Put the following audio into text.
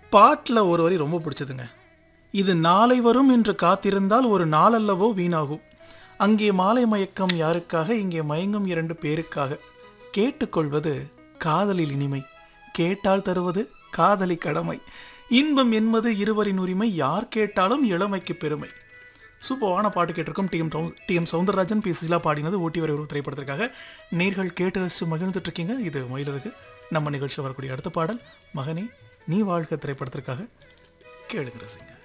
பாட்டில் ஒரு வரி ரொம்ப பிடிச்சதுங்க இது நாளை வரும் என்று காத்திருந்தால் ஒரு நாளல்லவோ வீணாகும் அங்கே மாலை மயக்கம் யாருக்காக இங்கே மயங்கும் இரண்டு பேருக்காக கேட்டுக்கொள்வது காதலில் இனிமை கேட்டால் தருவது காதலி கடமை இன்பம் என்பது இருவரின் உரிமை யார் கேட்டாலும் இளமைக்கு பெருமை சூப்பரான பாட்டு கேட்டிருக்கோம் T M T M Soundararajan P Susheela பாடினது ஊட்டி வரை ஒரு திரைப்படத்திற்காக நேர்கள் கேட்டு ரசித்து மகிழ்ந்துட்டு இருக்கீங்க இது மயிலருக்கு நம்ம நிகழ்ச்சியில் வரக்கூடிய அடுத்த பாடல் மகனே நீ வாழ்க திரைப்படத்திற்காக கேளுங்க ரசிங்க